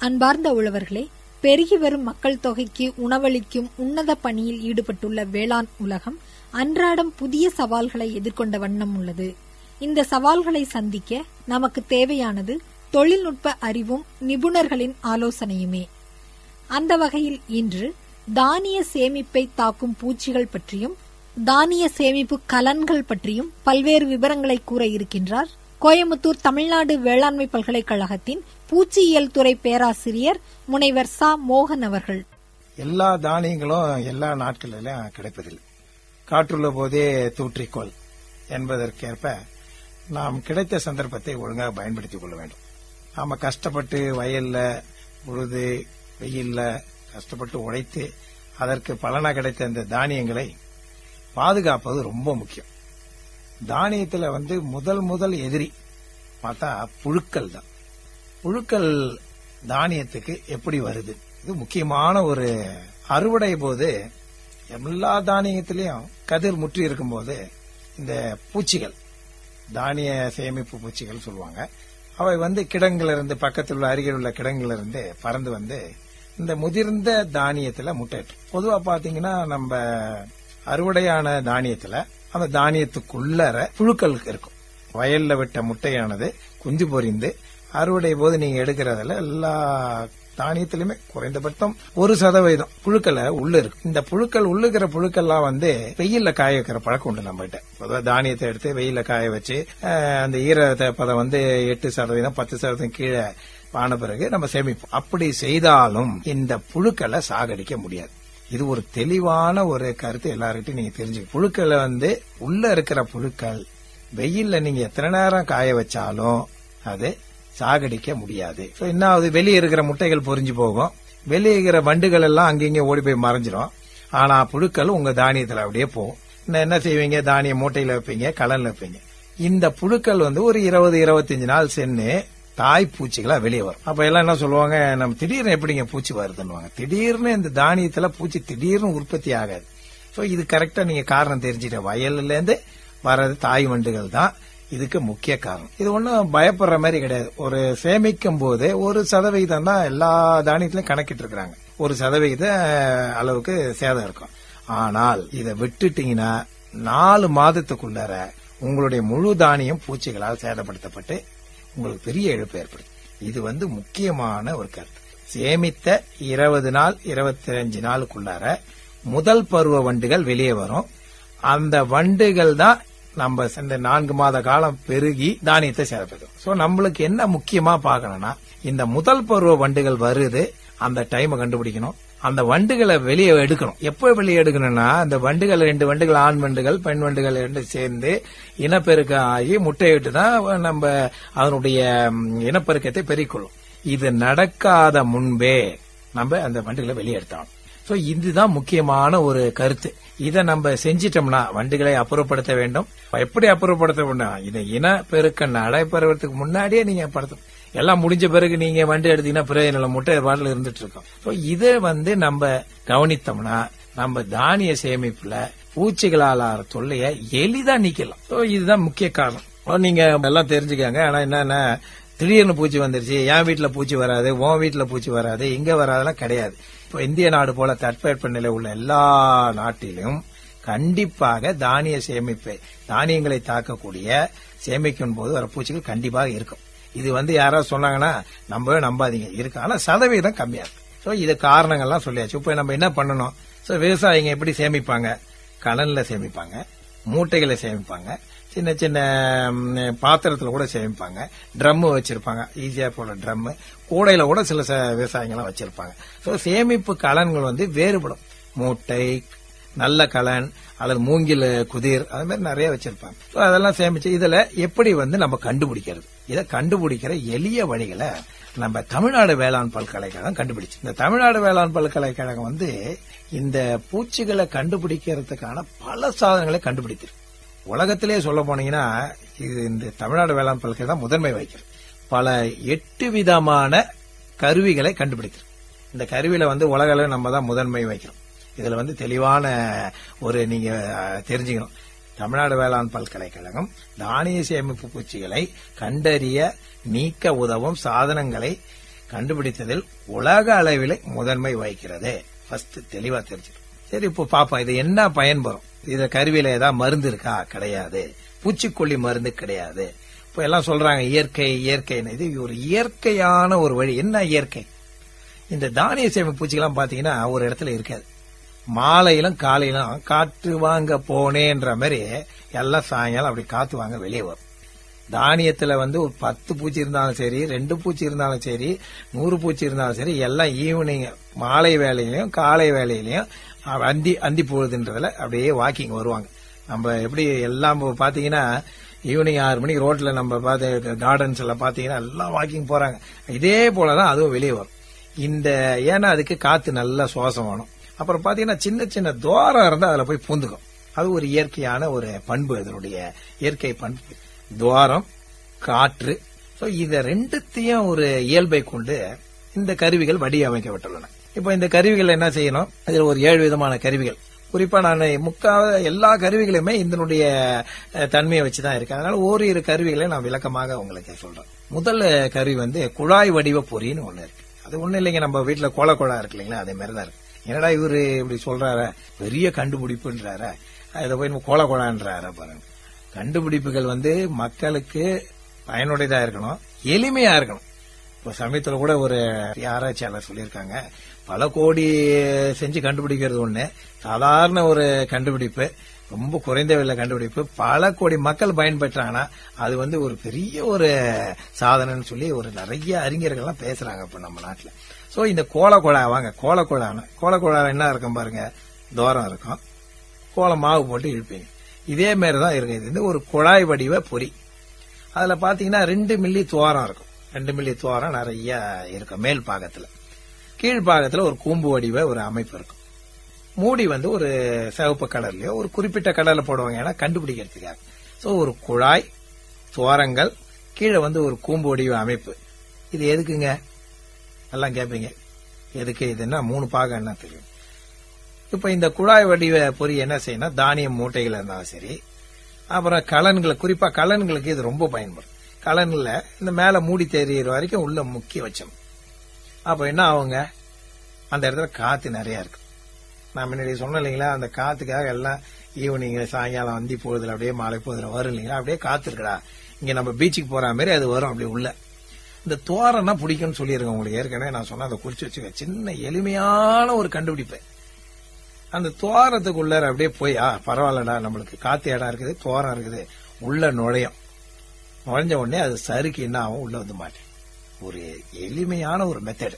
அன்பார்ந்த உழவர்களே பெருகி வரும் மக்கள் தொகைக்கு உணவளிக்கும் உன்னத பணியில் ஈடுபட்டுள்ள வேளாண் உலகம் அன்றாடம் புதிய சவால்களை எதிர்கொண்ட வண்ணம் உள்ளது இந்த சவால்களை சந்திக்க நமக்கு தேவையானது தொழில்நுட்ப அறிவும் நிபுணர்களின் ஆலோசனையுமே அந்த வகையில் இன்று தானிய சேமிப்பை தாக்கும் பூச்சிகள் பற்றியும் தானிய சேமிப்பு கலன்கள் பற்றியும் பல்வேறு விவரங்களை கூற இருக்கின்றார் கோயமுத்தூர் தமிழ்நாடு வேளாண்மை பல்கலைக்கழகத்தின் பூச்சியியல் துறை பேராசிரியர் முனைவர் சா மோகன் அவர்கள் எல்லா தானியங்களும் எல்லா நாட்களிலும் கிடைப்பதில்லை காற்றுள்ள போதே தூற்றிக்கொள் என்பதற்கேற்ப நாம் கிடைத்த சந்தர்ப்பத்தை ஒழுங்காக பயன்படுத்திக் கொள்ள வேண்டும் நாம கஷ்டப்பட்டு வயல்ல உழுது வெயில்ல கஷ்டப்பட்டு உழைத்து அதற்கு பலனா கிடைத்த இந்த தானியங்களை பாதுகாப்பது ரொம்ப முக்கியம் தானியத்துல வந்து முதல் முதல் எதிரி பார்த்தா புழுக்கள் தான் புழுக்கள் தானியத்துக்கு எப்படி வருது இது முக்கியமான ஒரு அறுவடை போது எல்லா தானியத்திலையும் கதிர் முற்றி இருக்கும்போது இந்த பூச்சிகள் தானிய சேமிப்பு பூச்சிகள் சொல்லுவாங்க அவை வந்து கிடங்குல இருந்து பக்கத்தில் உள்ள அருகில் உள்ள கிடங்குல இருந்து பறந்து வந்து இந்த முதிர்ந்த தானியத்துல முட்டையிட்டும் பொதுவா பாத்தீங்கன்னா நம்ம அறுவடையான தானியத்துல அந்த தானியத்துக்குள்ளற புழுக்கள் இருக்கும் வயல்ல விட்ட முட்டையானது குஞ்சு பொரிந்து அறுவடை போது நீங்க எடுக்கிறதுல எல்லா தானியத்திலுமே குறைந்தபட்சம் ஒரு சதவீதம் புழுக்களை உள்ள இருக்கு இந்த புழுக்கள் உள்ளுக்கிற புழுக்கள்லாம் வந்து வெயில்ல காய வைக்கிற பழக்கம் உண்டு நம்ம கிட்ட பொதுவாக தானியத்தை எடுத்து வெயில்ல காய வச்சு அஹ், அந்த ஈர பதம் வந்து எட்டு சதவீதம் பத்து சதவீதம் கீழே ஆன பிறகு நம்ம சேமிப்போம் அப்படி செய்தாலும் இந்த புழுக்களை சாகடிக்க முடியாது இது ஒரு தெளிவான ஒரு கருத்து எல்லாருக்கிட்டையும் நீங்க தெரிஞ்சுக்க புழுக்களை வந்து உள்ள இருக்கிற புழுக்கள் வெயில்ல நீங்க எத்தனை நேரம் காய வச்சாலும் அது சாகடிக்க முடியாது So, என்ன ஆகுது வெளியே இருக்கிற முட்டைகள் பொரிஞ்சு போகும் வெளியே இருக்கிற வண்டுகள் எல்லாம் அங்கங்க ஓடி போய் மறைஞ்சிரும் ஆனா புழுக்கள் உங்க தானியத்துல அப்படியே போகும் இன்னும் என்ன செய்வீங்க தானிய மூட்டையில வைப்பீங்க கலன்ல வைப்பீங்க இந்த புழுக்கள் வந்து ஒரு இருபது இருபத்தஞ்சு நாள் சென்று தாய் பூச்சிகளா வெளியே வரும் அப்ப எல்லாம் என்ன சொல்லுவாங்க நம்ம திடீர்னு எப்படிங்க பூச்சி வருதுன்னுவாங்க திடீர்னு இந்த தானியத்துல பூச்சி திடீர்னு உற்பத்தி ஆகாது சோ இது கரெக்டா நீங்க காரணம் தெரிஞ்சுட்ட வயல்ல இருந்து வர்றது தாய் வண்டுகள் தான் இதுக்கு முக்கிய காரணம் இது ஒன்றும் பயப்படுற மாதிரி கிடையாது ஒரு சேமிக்கும் போது ஒரு சதவிகிதம் தான் எல்லா தானியத்திலையும் கணக்கிட்டு இருக்கிறாங்க ஒரு சதவிகித அளவுக்கு சேதம் இருக்கும் ஆனால் இதை விட்டுட்டீங்கன்னா நாலு மாதத்துக்குள்ளார உங்களுடைய முழு தானியம் பூச்சிகளால் சேதப்படுத்தப்பட்டு உங்களுக்கு பெரிய இழப்பு ஏற்படும் இது வந்து முக்கியமான ஒரு கருத்து சேமித்த இருபது நாள் இருபத்தி அஞ்சு நாளுக்குள்ளார முதல் பருவ வண்டுகள் வெளியே வரும் அந்த வண்டுகள் தான் நம்ம இந்த நான்கு மாத காலம் பெருகி தானியத்தை சேதப்படுத்தும் சோ நம்மளுக்கு என்ன முக்கியமா பார்க்கணும்னா இந்த முதல் பருவ வண்டுகள் வருது அந்த டைமை கண்டுபிடிக்கணும் அந்த வண்டுகளை வெளியே எடுக்கணும் எப்போ வெளியே எடுக்கணும்னா அந்த வண்டுகள் ரெண்டு வண்டுகள் ஆண் வண்டுகள் பெண் வண்டுகள் ரெண்டு சேர்ந்து இனப்பெருக்கம் ஆகி முட்டையிட்டு தான் நம்ம அதனுடைய ம், இனப்பெருக்கத்தை பெருக்கிக்கொள்ளும் இது நடக்காத முன்பே நம்ம அந்த வண்டுகளை வெளியே எடுத்தோம் சோ இதுதான் முக்கியமான ஒரு கருத்து இதை நம்ம செஞ்சிட்டோம்னா வண்டுகளை அப்புறப்படுத்த வேண்டும் எப்படி அப்புறப்படுத்த வேண்டும் இதை இன பெருக்க நடைபெறுவதற்கு முன்னாடியே நீங்க படுத்தணும் எல்லாம் முடிஞ்ச பிறகு நீங்க வண்டி எடுத்தீங்கன்னா பிரயோஜனம் இல்லை, முட்டை பாட்டில் இருந்துட்டு இருக்கோம் சோ இதை வந்து நம்ம கவனித்தோம்னா நம்ம தானிய சேமிப்புல பூச்சிகளால் ஆற தொல்லையை எளிதா நீக்கலாம் சோ இதுதான் முக்கிய காரணம் So, நீங்க எல்லாம் தெரிஞ்சுக்கங்க ஆனா என்னன்னா திடீர்னு பூச்சி வந்துருச்சு என் வீட்டுல பூச்சி வராது உன் வீட்டுல பூச்சி வராது இங்க வராதெல்லாம் கிடையாது இப்போ இந்திய நாடு போல தட்பவெப்ப நிலை உள்ள எல்லா நாட்டிலும் கண்டிப்பாக தானிய சேமிப்பு தானியங்களை தாக்கக்கூடிய சேமிக்கும் போது வர பூச்சிகள் கண்டிப்பாக இருக்கும் இது வந்து யாராவது சொன்னாங்கன்னா நம்பவே நம்பாதீங்க இருக்கு ஆனா சதவீதம் கம்மியா இருக்கு ஸோ இது காரணங்கள்லாம் சொல்லியாச்சு இப்போ நம்ம என்ன பண்ணணும் ஸோ விவசாயிங்க எப்படி சேமிப்பாங்க கடன்ல சேமிப்பாங்க மூட்டைகளை சேமிப்பாங்க சின்ன சின்ன ம், பாத்திரத்துல கூட சேமிப்பாங்க ட்ரம் வச்சிருப்பாங்க ஈஸியா போல ட்ரம் கூடையில கூட சில ச- விவசாயிங்கெல்லாம் வச்சிருப்பாங்க ஸோ சேமிப்பு கலன்கள் வந்து வேறுபடும் மூட்டை நல்ல கலன் அல்லது மூங்கில் குதிர் அது மாதிரி நிறைய வச்சிருப்பாங்க So, அதெல்லாம் சேமிச்சு இதுல எப்படி வந்து நம்ம கண்டுபிடிக்கிறது இதை கண்டுபிடிக்கிற எளிய வழிகளை நம்ம தமிழ்நாடு வேளாண் பல்கலைக்கழகம் கண்டுபிடிச்சு இந்த தமிழ்நாடு வேளாண் பல்கலைக்கழகம் வந்து இந்த பூச்சிகளை கண்டுபிடிக்கிறதுக்கான பல சாதனங்களை கண்டுபிடித்திருக்கு உலகத்திலே சொல்ல போனீங்கன்னா இது இந்த தமிழ்நாடு வேளாண் பல்கலை தான் முதன்மை வகிக்கிறது பல எட்டு விதமான கருவிகளை கண்டுபிடித்திருக்கு இந்த கருவியில வந்து உலக அளவில் நம்ம தான் முதன்மை வைக்கிறோம் இதுல வந்து தெளிவான ஒரு நீங்க அஹ், தெரிஞ்சுக்கணும் தமிழ்நாடு வேளாண் பல்கலைக்கழகம் தானிய சேமிப்பு பூச்சிகளை கண்டறிய நீக்க உதவும் சாதனங்களை கண்டுபிடித்ததில் உலக அளவில் முதன்மை வகிக்கிறது ஃபர்ஸ்ட் தெளிவா தெரிஞ்சுக்கணும் சரி இப்போ பாப்போம் இது என்ன பயன்பெறும் இத கருவியில ஏதாவது மருந்து இருக்கா கிடையாது பூச்சிக்கொல்லி மருந்து கிடையாது இப்ப எல்லாம் சொல்றாங்க இயற்கை இயற்கைன்னு இது ஒரு இயற்கையான ஒரு வழி என்ன இயற்கை இந்த தானிய சேமிப்பு பூச்சிகள்லாம் பாத்தீங்கன்னா ஒரு இடத்துல இருக்காது மாலையிலும் காலையிலும் காற்று வாங்க போனேன்ற மாதிரி எல்லாம் சாயங்காலம் அப்படி காத்து வாங்க வெளியே வரும் தானியத்துல வந்து ஒரு பத்து பூச்சி இருந்தாலும் சரி ரெண்டு பூச்சி இருந்தாலும் சரி நூறு பூச்சி இருந்தாலும் சரி எல்லாம் ஈவினிங் மாலை வேலையிலயும் காலை வேலையிலயும் அஹ், அந்தி அந்தி பொழுதுன்றதுல அப்படியே வாக்கிங் வருவாங்க நம்ம எப்படி எல்லாம் இப்ப பாத்தீங்கன்னா ஈவினிங் ஆறு மணிக்கு ரோட்ல நம்ம பார்த்து கார்டன்ஸ் எல்லாம் பாத்தீங்கன்னா எல்லாம் வாக்கிங் போறாங்க இதே போலதான் அதுவும் வெளியே வரும் இந்த ஏன்னா அதுக்கு காத்து நல்லா சுவாசம் வேணும் அப்புறம் பாத்தீங்கன்னா சின்ன சின்ன துவாரம் இருந்தா அதுல போய் பூந்துக்கும் அது ஒரு இயற்கையான ஒரு பண்பு அதனுடைய இயற்கை பண்பு துவாரம் காற்று சோ இத ரெண்டுத்தையும் ஒரு இயல்பை கொண்டு இந்த கருவிகள் வடிவமைக்கப்பட்டுள்ளன இப்போ இந்த கருவிகள் என்ன செய்யணும் இதுல ஒரு ஏழு விதமான கருவிகள் குறிப்பா நான் முக்கா எல்லா கருவிகளுமே இதனுடைய அஹ், தன்மையை வச்சுதான் இருக்கு அதனால ஓரிரு கருவிகளை நான் விளக்கமாக உங்களுக்கு சொல்றேன் முதல் கருவி வந்து குழாய் வடிவ பொறின்னு ஒண்ணு இருக்கு அது ஒண்ணு இல்லைங்க நம்ம வீட்டுல கோல குழா இருக்கு இல்லைங்களா அதே மாதிரி தான் இருக்கு என்னடா இவரு இப்படி சொல்றாரு பெரிய கண்டுபிடிப்புன்றாரு இதை போய் நம்ம கோல குழான்றாரு பாருங்க கண்டுபிடிப்புகள் வந்து மக்களுக்கு பயனுடையதா இருக்கணும் எளிமையா இருக்கணும் இப்போ சமயத்துல கூட ஒரு ஆராய்ச்சியாளர் சொல்லியிருக்காங்க பல கோடி செஞ்சு கண்டுபிடிக்கிறது ஒண்ணு சாதாரண ஒரு கண்டுபிடிப்பு ரொம்ப குறைந்த விலை கண்டுபிடிப்பு பல கோடி மக்கள் பயன்பெற்றாங்கன்னா அது வந்து ஒரு பெரிய ஒரு சாதனைன்னு சொல்லி ஒரு நிறைய அறிஞர்கள்லாம் பேசுறாங்க இப்ப நம்ம நாட்டுல சோ இந்த கோலக்குழா வாங்க கோலக்குழான்னு கோலக்குழா என்ன இருக்கும் பாருங்க தூரம் இருக்கும் கோலம் மாவு போட்டு இழுப்பீங்க இதே மாதிரி தான் இருக்கு இது வந்து ஒரு குழாய் வடிவ பொறி அதுல பாத்தீங்கன்னா ரெண்டு மில்லி துவாரம் இருக்கும் ரெண்டு மில்லி துவாரம் நிறைய இருக்கும் மேல் பாகத்துல கீழ் பாகத்துல ஒரு கூம்பு வடிவ ஒரு அமைப்பு இருக்கும் மூடி வந்து ஒரு சிவப்பு கலர்லயோ ஒரு குறிப்பிட்ட கலர்ல போடுவாங்க ஏன்னா கண்டுபிடிக்கிறதுக்காக சோ ஒரு குழாய் துவாரங்கள் கீழே வந்து ஒரு கூம்பு வடிவ அமைப்பு இது எதுக்குங்க எல்லாம் கேட்பீங்க எதுக்கு இது என்ன மூணு பாகம் என்ன தெரியும் இப்ப இந்த குழாய் வடிவ பொறி என்ன செய்யணும் தானியம் மூட்டைகள் இருந்தாலும் சரி அப்புறம் கலன்களை குறிப்பா கலன்களுக்கு இது ரொம்ப பயன்படும் கலன்ல இந்த மேல மூடி தெரியிற வரைக்கும் உள்ள முக்கிய வச்சோம் அப்ப என்ன ஆகுங்க அந்த இடத்துல காத்து நிறைய இருக்கு நான் முன்னாடி சொன்னேன் இல்லைங்களா அந்த காத்துக்காக எல்லாம் ஈவினிங் சாயங்காலம் வந்தி பொழுதுல அப்படியே மாலை பொழுதுல வரும் இல்லைங்களா அப்படியே காத்து இருக்குடா இங்க நம்ம பீச்சுக்கு போற மாதிரி அது வரும் அப்படி உள்ள இந்த தோரம்னா பிடிக்கும்னு சொல்லியிருக்கேன் உங்களுக்கு ஏற்கனவே நான் சொன்ன அதை குறிச்சு வச்சுக்க சின்ன எளிமையான ஒரு கண்டுபிடிப்பு அந்த துவாரத்துக்குள்ளார அப்படியே போய் ஆ பரவாயில்லடா நம்மளுக்கு காத்து இடம் இருக்குது துவாரம் இருக்குது உள்ள நுழையும் நுழைஞ்ச உடனே அது சறுக்கு என்ன ஆகும் உள்ள வந்து மாட்டேன் ஒரு எளிமையான ஒரு மெத்தடு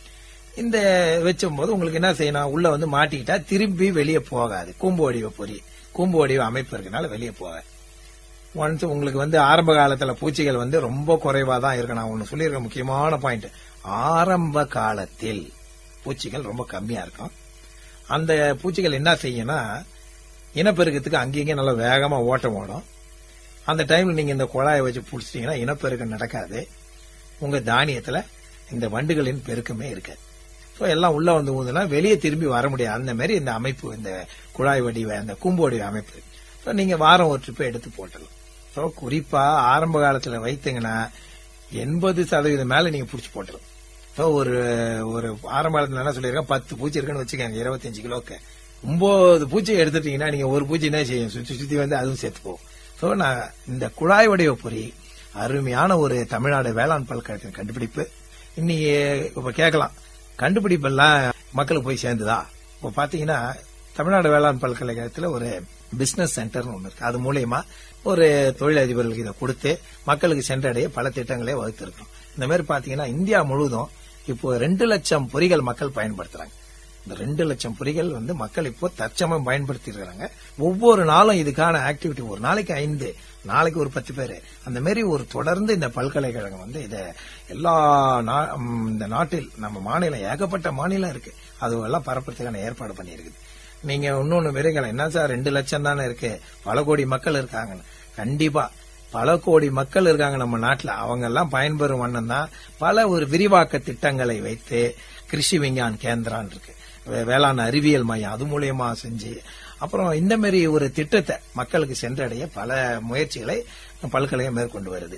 இந்த வச்சும் போது உங்களுக்கு என்ன செய்யணும் உள்ள வந்து மாட்டிக்கிட்டா திரும்பி வெளியே போகாது கூம்பு வடிவ பொறி கூம்பு வடிவ அமைப்பு இருக்கனால வெளியே போகாது ஒன்ஸ் உங்களுக்கு வந்து ஆரம்ப காலத்துல பூச்சிகள் வந்து ரொம்ப குறைவா தான் இருக்கு நான் ஒன்னு சொல்லியிருக்க முக்கியமான பாயிண்ட் ஆரம்ப காலத்தில் பூச்சிகள் ரொம்ப கம்மியா இருக்கும் அந்த பூச்சிகள் என்ன செய்யும்னா இனப்பெருக்கத்துக்கு அங்கேயும் நல்லா வேகமா ஓட்டம் ஓடும் அந்த டைம்ல நீங்க இந்த குழாயை வச்சு புடிச்சிட்டீங்கன்னா இனப்பெருக்கம் நடக்காது உங்க தானியத்துல இந்த வண்டுகளின் பெருக்கமே இருக்காது ஸோ எல்லாம் உள்ள வந்து ஊதுனா வெளியே திரும்பி வர முடியாது அந்த மாதிரி இந்த அமைப்பு இந்த குழாய் வடிவ அந்த கூம்பு வடிவ அமைப்பு ஸோ நீங்க வாரம் ஒரு ட்ரிப்பை எடுத்து போட்டலாம் ஸோ குறிப்பா ஆரம்ப காலத்துல வைத்தீங்கன்னா எண்பது சதவீதம் மேல நீங்க புடிச்சு போட்டலாம் ஸோ ஒரு ஒரு ஆரம்ப காலத்துல என்ன சொல்லியிருக்கேன் பத்து பூச்சி இருக்குன்னு வச்சுக்கோங்க இருபத்தஞ்சு கிலோக்கு ஒன்பது பூச்சி எடுத்துட்டீங்கன்னா நீங்க ஒரு பூச்சி என்ன செய்யும் சுத்தி சுத்தி வந்து அதுவும் சேர்த்து போகும் ஸோ நான் இந்த குழாய் வடிவ பொறி அருமையான ஒரு தமிழ்நாடு வேளாண் பல்கலைக்கழக கண்டுபிடிப்பு இன்னைக்கு இப்ப கேட்கலாம் கண்டுபிடிப்பு எல்லாம் மக்களுக்கு போய் சேர்ந்துதா இப்ப பாத்தீங்கன்னா தமிழ்நாடு வேளாண் பல்கலைக்கழகத்துல ஒரு பிசினஸ் சென்டர்னு ஒண்ணு இருக்கு அது மூலியமா ஒரு தொழிலதிபர்களுக்கு இதை கொடுத்து மக்களுக்கு சென்றடைய பல திட்டங்களே வகுத்திருக்கோம் இந்த மாதிரி பாத்தீங்கன்னா இந்தியா முழுவதும் இப்போ ரெண்டு லட்சம் பொறிகள் மக்கள் பயன்படுத்துறாங்க இந்த ரெண்டு லட்சம் பொறிகள் வந்து மக்கள் இப்போ தற்சமயம் பயன்படுத்தி இருக்காங்க ஒவ்வொரு நாளும் இதுக்கான ஆக்டிவிட்டி ஒரு நாளைக்கு ஐந்து நாளைக்கு ஒரு பத்து பேர் அந்த மாதிரி ஒரு தொடர்ந்து இந்த பல்கலைக்கழகம் வந்து இத எல்லா நா- ம், இந்த நாட்டில் நம்ம மாநிலம் ஏகப்பட்ட மாநிலம் இருக்கு அதுவெல்லாம் பரப்புறதுக்கான ஏற்பாடு பண்ணியிருக்குது நீங்க இன்னொன்னு விரைகள் என்ன சார் ரெண்டு லட்சம் தானே இருக்கு பல கோடி மக்கள் இருக்காங்கன்னு கண்டிப்பா பல கோடி மக்கள் இருக்காங்க நம்ம நாட்டுல அவங்க எல்லாம் பயன்பெறும் வண்ணம் தான் பல ஒரு விரிவாக்க திட்டங்களை வைத்து கிருஷி விஞ்ஞான் கேந்திரான் இருக்கு வே- வேளாண் அறிவியல் மையம் அது மூலியமா செஞ்சு அப்புறம் இந்த மாதிரி ஒரு திட்டத்தை மக்களுக்கு சென்றடைய பல முயற்சிகளை பல்கலைக்கழகம் மேற்கொண்டு வருது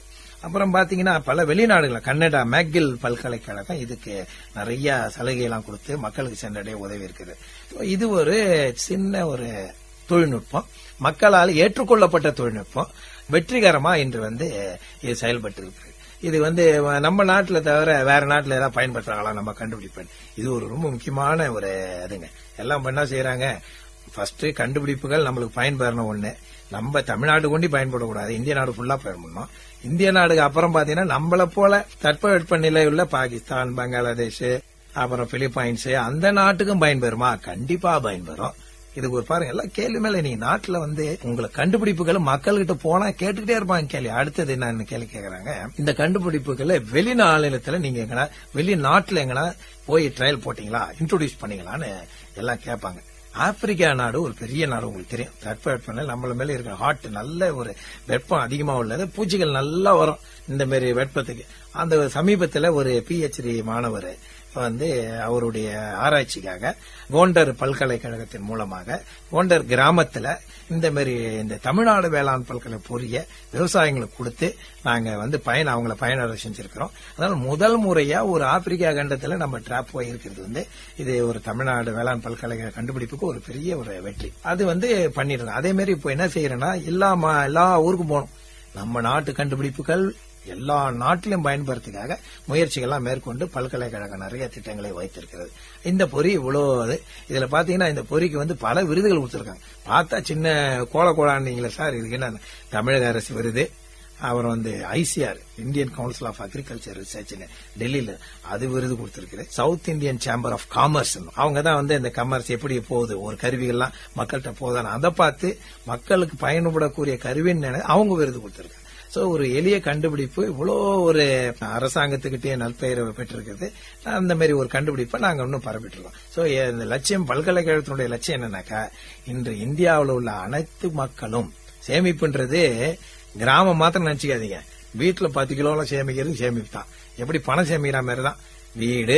அப்புறம் பாத்தீங்கன்னா பல வெளிநாடுகள் கன்னடா மேக்கில் பல்கலைக்கழகம் இதுக்கு நிறைய சலுகை எல்லாம் கொடுத்து மக்களுக்கு சென்றடைய உதவி இருக்குது இது ஒரு சின்ன ஒரு தொழில்நுட்பம் மக்களால் ஏற்றுக்கொள்ளப்பட்ட தொழில்நுட்பம் வெற்றிகரமா இன்று வந்து இது செயல்பட்டு இருக்கு இது வந்து நம்ம நாட்டுல தவிர வேற நாட்டுல ஏதாவது பயன்படுத்துறாங்களா நம்ம கண்டுபிடிப்பேன் இது ஒரு ரொம்ப முக்கியமான ஒரு இதுங்க எல்லாம் இப்ப என்ன செய்யறாங்க ஃபர்ஸ்ட் கண்டுபிடிப்புகள் நம்மளுக்கு பயன்பெறணும் ஒண்ணு நம்ம தமிழ்நாடு கொண்டு பயன்படக்கூடாது இந்திய நாடு ஃபுல்லா பயன்படணும் இந்திய நாடுக்கு அப்புறம் பாத்தீங்கன்னா நம்மள போல தட்பவெட்ப நிலை உள்ள பாகிஸ்தான் பங்களாதேஷ் அப்புறம் பிலிப்பைன்ஸ் அந்த நாட்டுக்கும் பயன்பெறுமா கண்டிப்பா பயன்பெறும் இதுக்கு ஒரு பாருங்க எல்லாம் கேள்வி மேல நீங்க நாட்டுல வந்து உங்களை கண்டுபிடிப்புகள் மக்கள்கிட்ட போனா கேட்டுக்கிட்டே இருப்பாங்க கேள்வி அடுத்தது என்ன கேள்வி கேக்குறாங்க இந்த கண்டுபிடிப்புகளை வெளி மாநிலத்துல நீங்க எங்கன்னா வெளிநாட்டுல எங்கன்னா போய் ட்ரையல் போட்டீங்களா இன்ட்ரோடியூஸ் பண்ணீங்களான்னு எல்லாம் கேட்பாங்க ஆப்பிரிக்கா நாடு ஒரு பெரிய நாடு உங்களுக்கு தெரியும் தட்பவெப்பநிலை நம்மள மேல இருக்கிற ஹாட் நல்ல ஒரு வெப்பம் அதிகமா உள்ளது பூச்சிகள் நல்லா வரும் இந்த மாதிரி வெப்பத்துக்கு அந்த சமீபத்துல ஒரு பிஹெச்டி மாணவர் வந்து அவருடைய ஆராய்ச்சிக்காக கோண்டர் பல்கலைக்கழகத்தின் மூலமாக கோண்டர் கிராமத்துல இந்த மாதிரி இந்த தமிழ்நாடு வேளாண் பல்கலை பொரிய விவசாயிகளுக்கு கொடுத்து நாங்க வந்து பயன் அவங்கள பயனடை செஞ்சிருக்கிறோம் அதனால முதல் முறையா ஒரு ஆப்பிரிக்கா கண்டத்துல நம்ம டிராப் போயிருக்கிறது வந்து இது ஒரு தமிழ்நாடு வேளாண் பல்கலைக்கழக கண்டுபிடிப்புக்கு ஒரு பெரிய ஒரு வெற்றி அது வந்து பண்ணிடுறோம் அதே மாதிரி இப்போ என்ன செய்யறேன்னா எல்லா மா- எல்லா ஊருக்கும் போகணும் நம்ம நாட்டு கண்டுபிடிப்புகள் எல்லா நாட்டிலும் பயன்படுறதுக்காக முயற்சிகள்லாம் மேற்கொண்டு பல்கலைக்கழகம் நிறைய திட்டங்களை வைத்திருக்கிறது இந்த பொறி இவ்வளவு இது. இதுல பாத்தீங்கன்னா இந்த பொறிக்கு வந்து பல விருதுகள் கொடுத்திருக்காங்க பார்த்தா சின்ன கோல கோலான்னீங்களே சார் இதுக்கு என்ன தமிழக அரசு விருது அப்புறம் வந்து ICR Indian Council of Agriculture ரிசர்ச்னு டெல்லியில அது விருது கொடுத்திருக்கு South Indian Chamber of Commerce அவங்க தான் வந்து இந்த கமர்ஸ் எப்படி போகுது ஒரு கருவிகள்லாம் மக்கள்கிட்ட போதான்னு அதை பார்த்து மக்களுக்கு பயன்படக்கூடிய கருவின்னு நினை- அவங்க விருது கொடுத்திருக்காங்க சோ ஒரு எளிய கண்டுபிடிப்பு இவ்வளோ ஒரு அரசாங்கத்துக்கிட்டே நற்பெயரை பெற்றிருக்கிறது அந்த மாதிரி ஒரு கண்டுபிடிப்பை நாங்க இன்னும் பரப்பிட்டு இருக்கோம் சோ இந்த லட்சியம் பல்கலைக்கழகத்தினுடைய லட்சியம் என்னன்னாக்கா இன்று இந்தியாவில் உள்ள அனைத்து மக்களும் சேமிப்புன்றது கிராமம் மாத்திரம் நினைச்சுக்காதீங்க வீட்டுல பத்து கிலோலாம் சேமிக்கிறது சேமிப்பு தான் எப்படி பணம் சேமிக்கிற மாதிரி தான் வீடு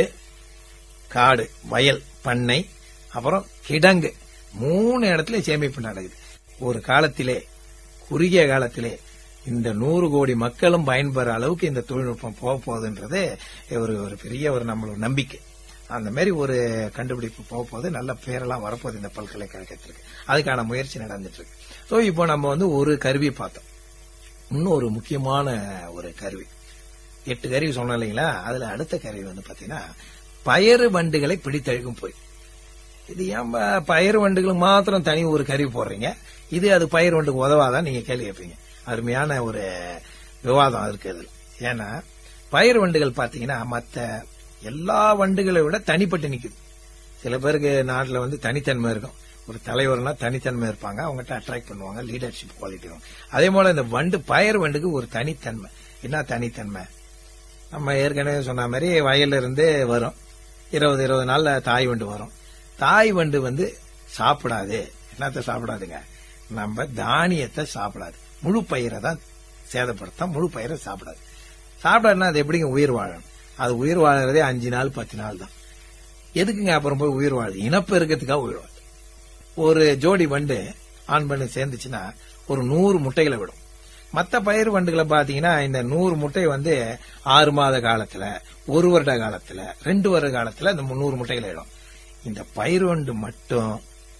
காடு வயல் பண்ணை அப்புறம் கிடங்கு மூணு இடத்துல சேமிப்பு நடக்குது ஒரு காலத்திலே குறுகிய காலத்திலே இந்த நூறு கோடி மக்களும் பயன்பெற அளவுக்கு இந்த தொழில்நுட்பம் போக போகுதுன்றது ஒரு ஒரு பெரிய ஒரு நம்மளோட நம்பிக்கை அந்த மாதிரி ஒரு கண்டுபிடிப்பு போக போகுது நல்ல பேரெல்லாம் வரப்போகுது இந்த பல்கலைக்கழகத்திற்கு அதுக்கான முயற்சி நடந்துட்டு இருக்கு ஸோ இப்போ நம்ம வந்து ஒரு கருவி பார்த்தோம் இன்னும் ஒரு முக்கியமான ஒரு கருவி எட்டு கருவி சொன்னோம் இல்லைங்களா அதுல அடுத்த கருவி வந்து பாத்தீங்கன்னா பயறு வண்டுகளை பிடித்தழுகும் போய் இது ஏன் ப- பயிர் வண்டுகளுக்கு மாத்திரம் தனி ஒரு கருவி போடுறீங்க இது அது பயிர் வண்டுக்கு உதவாதான் நீங்க கேள்வி கேட்பீங்க அருமையான ஒரு விவாதம் இருக்கு இதுல ஏன்னா பயிர் வண்டுகள் பாத்தீங்கன்னா மத்த எல்லா வண்டுகளை விட தனிப்பட்டு நிக்குது சில பேருக்கு நாட்டுல வந்து தனித்தன்மை இருக்கும் ஒரு தலைவர்னா தனித்தன்மை இருப்பாங்க அவங்ககிட்ட அட்ராக்ட் பண்ணுவாங்க லீடர்ஷிப் குவாலிட்டி அதே போல இந்த வண்டு பயிர் வண்டுக்கு ஒரு தனித்தன்மை என்ன தனித்தன்மை நம்ம ஏற்கனவே சொன்ன மாதிரி வயல்ல இருந்து வரும் இருபது இருபது நாள்ல தாய் வண்டு வரும் தாய் வண்டு வந்து சாப்பிடாது என்னத்த சாப்பிடாதுங்க நம்ம தானியத்தை சாப்பிடாது முழு பயிரை தான் சேதப்படுத்த முழு பயிரை சாப்பிடாது சாப்பிடாதுன்னா அது எப்படிங்க உயிர் வாழணும் அது உயிர் வாழறதே அஞ்சு நாள் பத்து நாள் தான் எதுக்குங்க அப்புறம் போய் உயிர் வாழுது இனப்பெருக்கத்துக்காக உயிர் வாழுது ஒரு ஜோடி வண்டு ஆண் பண்ணு சேர்ந்துச்சுன்னா ஒரு நூறு முட்டைகளை விடும் மத்த பயிர் வண்டுகளை பாத்தீங்கன்னா இந்த நூறு முட்டை வந்து ஆறு மாத காலத்துல ஒரு வருட காலத்துல ரெண்டு வருட காலத்துல இந்த நூறு முட்டைகளை இடும் இந்த பயிர் வண்டு மட்டும்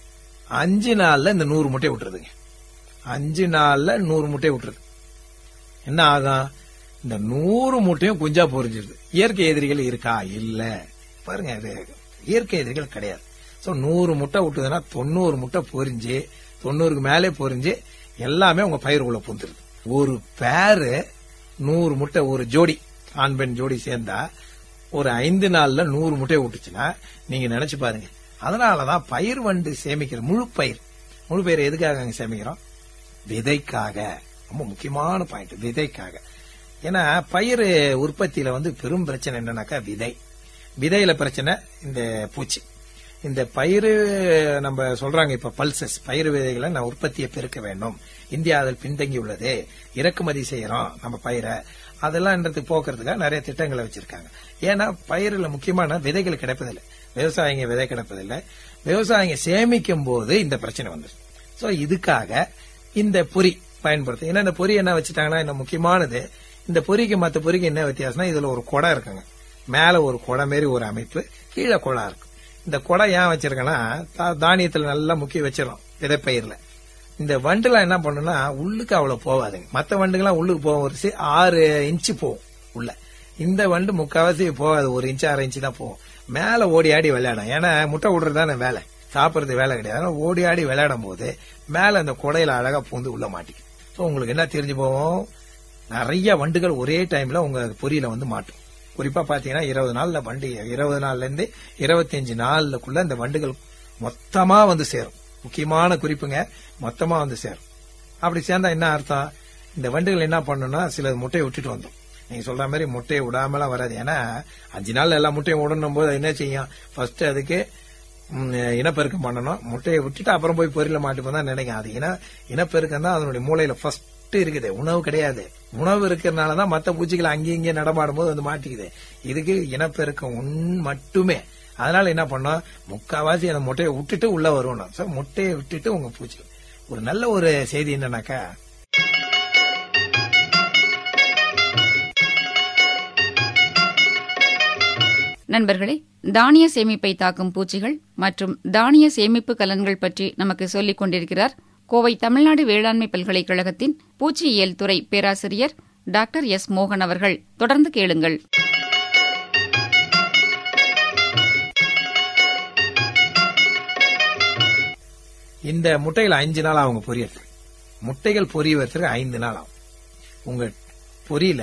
அஞ்சு நாள்ல இந்த நூறு முட்டை விட்டுருதுங்க அஞ்சு நாள்ல நூறு முட்டை விட்டுருது என்ன ஆகும் இந்த நூறு முட்டையும் குஞ்சா பொரிஞ்சிருது இயற்கை எதிரிகள் இருக்கா இல்ல பாருங்க இது இயற்கை எதிரிகள் கிடையாது சோ நூறு முட்டை விட்டுதுன்னா தொண்ணூறு முட்டை பொரிஞ்சு தொண்ணூறுக்கு மேலே பொரிஞ்சு எல்லாமே உங்க பயிருக்குள்ள புந்துருது ஒரு பேரு நூறு முட்டை ஒரு ஜோடி ஆண் பெண் ஜோடி சேர்ந்தா ஒரு ஐந்து நாள்ல நூறு முட்டையை விட்டுச்சுன்னா நீங்க நினைச்சு பாருங்க அதனாலதான் பயிர் வண்டு சேமிக்கிற முழு பயிர் முழு பயிர் எதுக்காக அங்க சேமிக்கிறோம் விதைக்காக ரொம்ப முக்கியமான பாயிண்ட் விதைக்காக ஏன்னா பயிர் உற்பத்தியில வந்து பெரும் பிரச்சனை என்னன்னாக்கா விதை விதையில பிரச்சனை இந்த பூச்சி இந்த பயிர் நம்ம சொல்றாங்க இப்ப பல்சஸ் பயிர் விதைகளை நான் உற்பத்தியை பெருக்க வேண்டும் இந்தியா அதில் பின்தங்கி உள்ளது இறக்குமதி செய்யறோம் நம்ம பயிரை அதெல்லாம்ன்றது போக்குறதுக்காக நிறைய திட்டங்களை வச்சிருக்காங்க ஏன்னா பயிரில் முக்கியமான விதைகள் கிடைப்பதில்லை விவசாயிங்க விதை கிடைப்பதில்லை விவசாயிங்க சேமிக்கும் போது இந்த பிரச்சனை வந்துருது சோ இதுக்காக இந்த பொறி பயன்படுத்தும் ஏன்னா இந்த பொறி என்ன வச்சுட்டாங்கன்னா இந்த முக்கியமானது இந்த பொறிக்கு மத்த பொறிக்கு என்ன வித்தியாசம்னா இதுல ஒரு குடம் இருக்குங்க மேல ஒரு குடம் மாரி ஒரு அமைப்பு கீழே குடம் இருக்கு இந்த குடம் ஏன் வச்சிருக்கேன்னா தா- தானியத்துல நல்லா முக்கிய வச்சிடும் விதைப்பயிர்ல இந்த வண்டுலாம் என்ன பண்ணுன்னா உள்ளுக்கு அவ்வளவு போகாதுங்க மத்த வண்டுகள்லாம் உள்ளுக்கு போகும் ஒரு சி- ஆறு இன்ச்சு போகும் உள்ள இந்த வண்டு முக்காவாசி போகாது ஒரு இன்ச்சு அரை இன்ச்சு தான் போகும் மேல ஓடி ஆடி விளையாடும் ஏன்னா முட்டை விடுறது தானே வேலை சாப்பிடுறது வேலை கிடையாது அதனால ஓடி ஆடி விளையாடும் போது மேல அந்த குடையில அழகா பூந்து உள்ள மாட்டிக்கும் ஸோ உங்களுக்கு என்ன தெரிஞ்சு போகும் நிறைய வண்டுகள் ஒரே டைம்ல உங்க பொரியில வந்து மாட்டும் குறிப்பா பாத்தீங்கன்னா இருபது நாள்ல வண்டு இருபது நாள்ல இருந்து இருபத்தஞ்சு நாளுக்குள்ள இந்த வண்டுகள் மொத்தமா வந்து சேரும் முக்கியமான குறிப்புங்க மொத்தமா வந்து சேரும் அப்படி சேர்ந்தா என்ன அர்த்தம் இந்த வண்டுகள் என்ன பண்ணும்னா சில முட்டையை விட்டுட்டு வந்துடும் நீங்க சொல்ற மாதிரி முட்டையை விடாமலாம் வராது ஏன்னா அஞ்சு நாள் எல்லா முட்டையும் விடணும் போது அது என்ன செய்யும் ஃபர்ஸ்ட் அதுக்கு ம், இனப்பெருக்கம் பண்ணணும் முட்டையை விட்டுட்டு அப்புறம் போய் பொரியல மாட்டுப்போம் தான் நினைக்கும் அது இன இனப்பெருக்கம் தான் அதனுடைய மூளையில ஃபர்ஸ்ட் இருக்குது உணவு கிடையாது உணவு இருக்கிறதுனால தான் மற்ற பூச்சிகள் அங்கேயும் இங்கேயும் நடமாடும் போது வந்து மாட்டிக்குது இதுக்கு இனப்பெருக்கம் உன் மட்டுமே அதனால என்ன பண்ணோம் முக்காவாசி அந்த முட்டையை விட்டுட்டு உள்ள வருவோம் சார் முட்டையை விட்டுட்டு உங்க பூச்சி ஒரு நல்ல ஒரு செய்தி என்னன்னாக்கா நண்பர்களே தானிய சேமிப்பை தாக்கும் பூச்சிகள் மற்றும் தானிய சேமிப்பு கலன்கள் பற்றி நமக்கு சொல்லிக் கொண்டிருக்கிறார் கோவை தமிழ்நாடு வேளாண்மை பல்கலைக்கழகத்தின் பூச்சியியல் துறை பேராசிரியர் டாக்டர் எஸ் மோகன் அவர்கள் தொடர்ந்து கேளுங்கள் இந்த முட்டைகள் அஞ்சு நாள் அவங்க பொரியறதுக்கு முட்டைகள் பொரியறதுக்கு ஐந்து நாள் ஆகும் உங்க பொரியல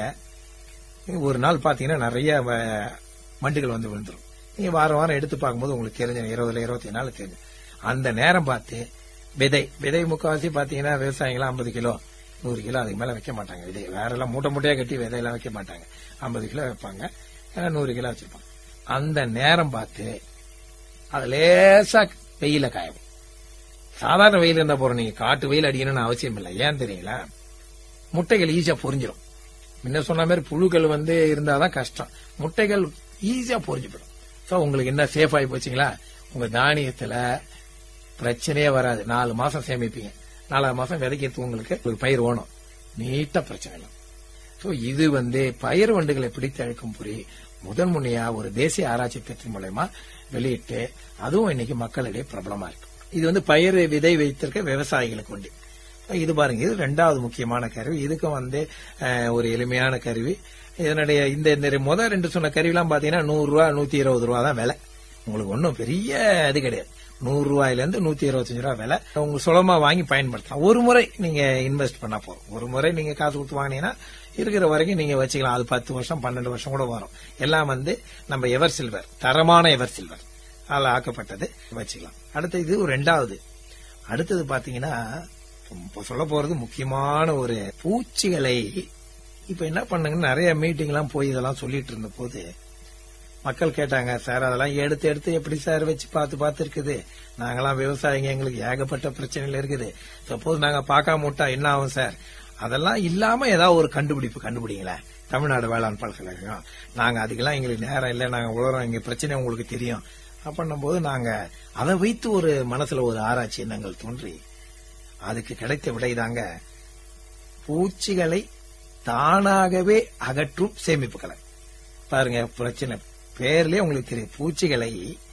ஒரு நாள் பாத்தீங்கன்னா நிறைய வ- வண்டுகள் வந்து விழுந்துரும் நீங்க வாரம் வாரம் எடுத்து பார்க்கும்போது உங்களுக்கு தெரிஞ்ச இருபதுல இருபத்தி நாள் தெரியும் அந்த நேரம் பார்த்து விதை விதை முக்கால்வாசி பாத்தீங்கன்னா விவசாயிகளாம் ஐம்பது கிலோ நூறு கிலோ அதுக்கு மேல வைக்க மாட்டாங்க விதை வேற எல்லாம் மூட்டை மூட்டையா கட்டி விதையெல்லாம் வைக்க மாட்டாங்க ஐம்பது கிலோ வைப்பாங்க இல்ல நூறு கிலோ வச்சிருப்பாங்க அந்த நேரம் பார்த்து அது லேசா வெயில காயும் சாதாரண வெயில் இருந்தா போறோம் நீங்க காட்டு வெயில் அடிக்கணும்னு அவசியம் இல்லை ஏன் தெரியுங்களா முட்டைகள் ஈஸியா பொரிஞ்சிடும் முன்ன சொன்ன மாதிரி புழுக்கள் வந்து இருந்தாதான் கஷ்டம் முட்டைகள் ஈஸியா பொரிஞ்சு போயிடும் சோ உங்களுக்கு என்ன சேஃப் ஆகி போச்சுங்களா உங்க தானியத்துல பிரச்சனையே வராது நாலு மாசம் சேமிப்பீங்க நாலாவது மாசம் விதைக்கிறது உங்களுக்கு ஒரு பயிர் ஓணும் நீட்டா பிரச்சனை இல்லை சோ இது வந்து பயிர் வண்டுகளை பிடித்து அழைக்கும் பொறி முதன் முன்னையா ஒரு தேசிய ஆராய்ச்சி திட்டத்தின் மூலயமா வெளியிட்டு அதுவும் இன்னைக்கு மக்களிடையே பிரபலமா இருக்கு இது வந்து பயிர் விதை வைத்திருக்க விவசாயிகளுக்கு உண்டு இது பாருங்க இது ரெண்டாவது முக்கியமான கருவி இதுக்கும் வந்து அஹ், ஒரு எளிமையான கருவி இதனுடைய இந்த இந்த முதல் ரெண்டு சொன்ன கருவிலாம் பாத்தீங்கன்னா நூறு ரூபா நூத்தி இருபது ரூபா தான் விலை உங்களுக்கு ஒன்றும் பெரிய இது கிடையாது நூறு ரூபாயில இருந்து நூத்தி இருபத்தஞ்சு ரூபா விலை உங்களுக்கு சுலமா வாங்கி பயன்படுத்தலாம் ஒரு முறை நீங்க இன்வெஸ்ட் பண்ணா போதும் ஒரு முறை நீங்க காசு கொடுத்து வாங்கினீங்கன்னா இருக்கிற வரைக்கும் நீங்க வச்சுக்கலாம் அது பத்து வருஷம் பன்னெண்டு வருஷம் கூட வரும் எல்லாம் வந்து நம்ம எவர் சில்வர் தரமான எவர் சில்வர் அதில் ஆக்கப்பட்டது வச்சுக்கலாம் அடுத்து இது ஒரு ரெண்டாவது அடுத்தது பாத்தீங்கன்னா இப்போ சொல்ல போறது முக்கியமான ஒரு பூச்சிகளை இப்ப என்ன பண்ணுங்கன்னா நிறைய மீட்டிங் எல்லாம் போய் இதெல்லாம் சொல்லிட்டு இருந்த போது மக்கள் கேட்டாங்க சார் அதெல்லாம் எடுத்து எடுத்து எப்படி சார் வச்சு பார்த்து பார்த்து இருக்குது நாங்கெல்லாம் விவசாயிங்க எங்களுக்கு ஏகப்பட்ட பிரச்சனைகள் இருக்குது சப்போஸ் நாங்க பார்க்காம விட்டா என்ன ஆகும் சார் அதெல்லாம் இல்லாம ஏதாவது ஒரு கண்டுபிடிப்பு கண்டுபிடிங்களேன் தமிழ்நாடு வேளாண் பல்கலைக்கழகம் நாங்க அதுக்கெல்லாம் எங்களுக்கு நேரம் இல்லை நாங்க உலகம் எங்க பிரச்சனை உங்களுக்கு தெரியும் அப்படின்னும் போது நாங்க அதை வைத்து ஒரு மனசுல ஒரு ஆராய்ச்சி எண்ணங்கள் தோன்றி அதுக்கு கிடைத்த விடைதாங்க பூச்சிகளை தானாகவே அகற்றும் சேமிப்பு கலன் பாருங்க பிரச்சனை பேர்லயே உங்களுக்கு தெரியும் பூச்சிகளை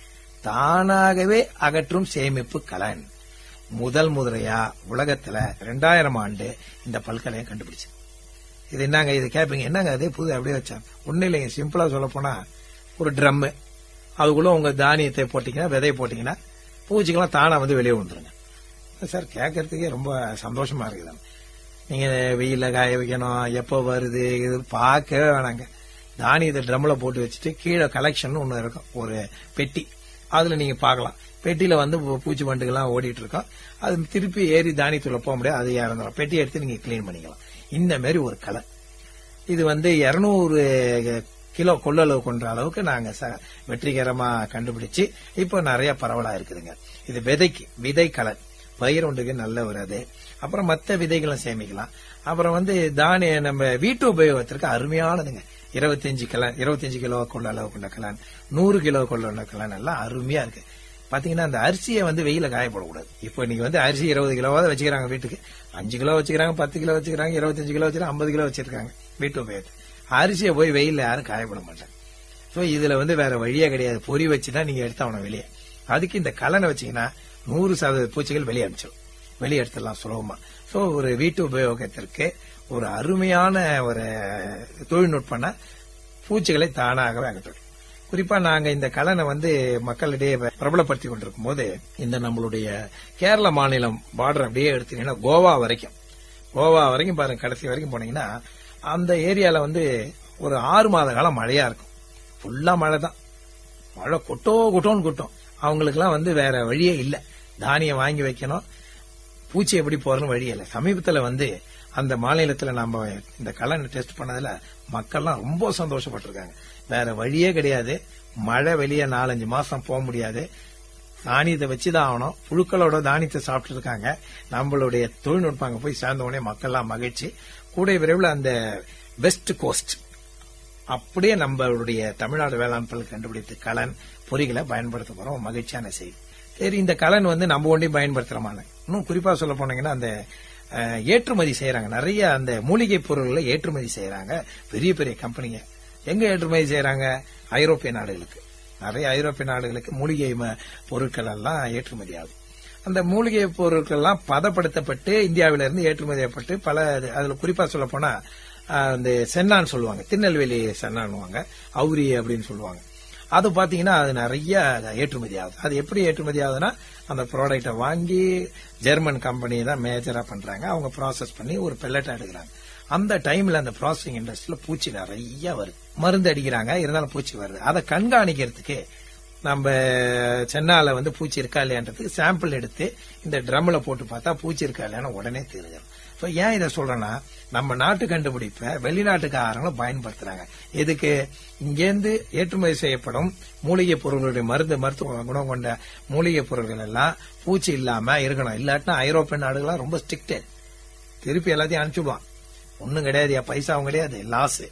தானாகவே அகற்றும் சேமிப்பு கலன் முதல் முறையா உலகத்துல ரெண்டாயிரம் ஆண்டு இந்த பல்கலையை கண்டுபிடிச்சு இது என்னங்க இது கேட்பீங்க என்னங்க அதே புது அப்படியே வச்சாங்க ஒன்னும் இல்லைங்க சிம்பிளா சொல்ல போனா ஒரு ட்ரம்மு அதுக்குள்ள உங்க தானியத்தை போட்டீங்கன்னா விதையை போட்டீங்கன்னா பூச்சிக்கெல்லாம் தானா வந்து வெளியே வந்துருங்க சார் கேட்கறதுக்கே ரொம்ப சந்தோஷமா இருக்குது நீங்க வெயில காய வைக்கணும் எப்போ வருது இது பார்க்கவே வேணாங்க தானியத்தை ட்ரம்ல போட்டு வச்சுட்டு கீழே கலெக்ஷன் ஒன்று இருக்கும் ஒரு பெட்டி அதுல நீங்க பார்க்கலாம் பெட்டியில வந்து பூ- பூச்சி வண்டுகள்லாம் ஓடிட்டு இருக்கோம் அது திருப்பி ஏறி தானியத்துல போக முடியாது அது இறந்துடும் பெட்டி எடுத்து நீங்க க்ளீன் பண்ணிக்கலாம் இந்த மாதிரி ஒரு கலர் இது வந்து இருநூறு கிலோ கொள்ளளவு கொண்ட அளவுக்கு நாங்க ச- வெற்றிகரமா கண்டுபிடிச்சு இப்போ நிறைய பரவலா இருக்குதுங்க இது விதைக்கு விதை கலர் பயிர் ஒன்றுக்கு நல்ல ஒரு அது அப்புறம் மத்த விதைகளும் சேமிக்கலாம் அப்புறம் வந்து தானிய நம்ம வீட்டு உபயோகத்திற்கு அருமையானதுங்க இருபத்தஞ்சு கலன் இருபத்தஞ்சு கிலோ கொள்ள அளவு கொண்ட கலன் நூறு கிலோ கொள்ள உள்ள கலன் எல்லாம் அருமையா இருக்கு பாத்தீங்கன்னா அந்த அரிசியை வந்து வெயில காயப்படக்கூடாது இப்போ இன்னைக்கு வந்து அரிசி இருபது கிலோவாவது வச்சுக்கிறாங்க வீட்டுக்கு அஞ்சு கிலோ வச்சுக்கிறாங்க பத்து கிலோ வச்சுக்கிறாங்க இருபத்தஞ்சு கிலோ வச்சுக்கிறாங்க ஐம்பது கிலோ வச்சிருக்காங்க வீட்டு உபயோகத்தை அரிசியை போய் வெயில்ல யாரும் காயப்பட மாட்டாங்க ஸோ இதுல வந்து வேற வழியே கிடையாது பொறி வச்சு தான் நீங்க எடுத்தாகணும் வெளியே அதுக்கு இந்த கலனை வச்சீங்கன்னா நூறு சதவீத பூச்சிகள் வெளியே அனுப்பிச்சிடும் வெளியே எடுத்துடலாம் சுலபமா ஸோ ஒரு வீட்டு உபயோகத்திற்கு ஒரு அருமையான ஒரு தொழில்நுட்பம்னா பூச்சிகளை தானாகவே அகற்றும் குறிப்பா நாங்க இந்த கலனை வந்து மக்களிடையே பிரபலப்படுத்தி கொண்டிருக்கும் போது இந்த நம்மளுடைய கேரள மாநிலம் பார்டர் அப்படியே எடுத்தீங்கன்னா கோவா வரைக்கும் கோவா வரைக்கும் பாருங்க கடைசி வரைக்கும் போனீங்கன்னா அந்த ஏரியால வந்து ஒரு ஆறு மாத காலம் மழையா இருக்கும் ஃபுல்லா மழை தான் மழை கொட்டோ கொட்டோன்னு கொட்டும் அவங்களுக்குலாம் வந்து வேற வழியே இல்ல தானியம் வாங்கி வைக்கணும் பூச்சி எப்படி போறதுன்னு வழி இல்லை சமீபத்துல வந்து அந்த மாநிலத்துல நம்ம இந்த கலன் டெஸ்ட் பண்ணதுல மக்கள்லாம் ரொம்ப சந்தோஷப்பட்டிருக்காங்க வேற வழியே கிடையாது மழை வெளியே நாலஞ்சு மாசம் போக முடியாது தானியத்தை வச்சுதான் ஆகணும் புழுக்களோட தானியத்தை சாப்பிட்டு இருக்காங்க நம்மளுடைய தொழில்நுட்பம் அங்க போய் சேர்ந்த உடனே மக்கள்லாம் மகிழ்ச்சி கூடிய விரைவில் அந்த வெஸ்ட் கோஸ்ட் அப்படியே நம்மளுடைய தமிழ்நாடு வேளாண் பல் கண்டுபிடித்து கலன் பொறிகளை பயன்படுத்த போறோம் மகிழ்ச்சியான செய்தி சரி இந்த கலன் வந்து நம்ம ஒன்றையும் பயன்படுத்துறமான இன்னும் குறிப்பா சொல்ல போனீங்கன்னா அந்த அஹ், ஏற்றுமதி செய்யறாங்க நிறைய அந்த மூலிகை பொருள்களை ஏற்றுமதி செய்யறாங்க பெரிய பெரிய கம்பெனிங்க எங்க ஏற்றுமதி செய்யறாங்க ஐரோப்பிய நாடுகளுக்கு நிறைய ஐரோப்பிய நாடுகளுக்கு மூலிகை ம- பொருட்கள் எல்லாம் ஏற்றுமதி ஆகுது அந்த மூலிகை பொருட்கள் எல்லாம் பதப்படுத்தப்பட்டு இந்தியாவில இருந்து ஏற்றுமதியப்பட்டு பல இது- அதுல குறிப்பா சொல்ல போனா அந்த சென்னான்னு சொல்லுவாங்க திருநெல்வேலி சென்னான்னுவாங்க அவுரி அப்படின்னு சொல்லுவாங்க அது பாத்தீங்கன்னா அது நிறைய ஏற்றுமதி ஆகுது அது எப்படி ஏற்றுமதி ஆகுதுன்னா அந்த ப்ராடக்ட்டை வாங்கி ஜெர்மன் கம்பெனி தான் மேஜரா பண்றாங்க அவங்க ப்ராசஸ் பண்ணி ஒரு பெல்லட்டா எடுக்கிறாங்க அந்த டைம்ல அந்த ப்ராசஸிங் இண்டஸ்ட்ரியில பூச்சி நிறைய வருது மருந்து அடிக்கிறாங்க இருந்தாலும் பூச்சி வருது அதை கண்காணிக்கிறதுக்கு நம்ம சென்னால வந்து பூச்சி இருக்கா இல்லையான்றதுக்கு சாம்பிள் எடுத்து இந்த ட்ரம்ல போட்டு பார்த்தா பூச்சி இருக்கா இல்லையான்னு உடனே தெரிஞ்சிடும் ஸோ ஏன் இதை சொல்றேன்னா நம்ம நாட்டு கண்டுபிடிப்பை வெளிநாட்டுக்காரங்களும் பயன்படுத்துறாங்க இதுக்கு இங்கேருந்து ஏற்றுமதி செய்யப்படும் மூலிகை பொருட்களுடைய மருந்து மருத்துவ குணம் கொண்ட மூலிகை பொருட்கள் எல்லாம் பூச்சி இல்லாம இருக்கணும் இல்லாட்டினா ஐரோப்பிய நாடுகள்லாம் ரொம்ப ஸ்ட்ரிக்ட் திருப்பி எல்லாத்தையும் அனுப்பிச்சுடுவான் ஒன்னும் கிடையாது என் பைசாவும் கிடையாது லாஸ்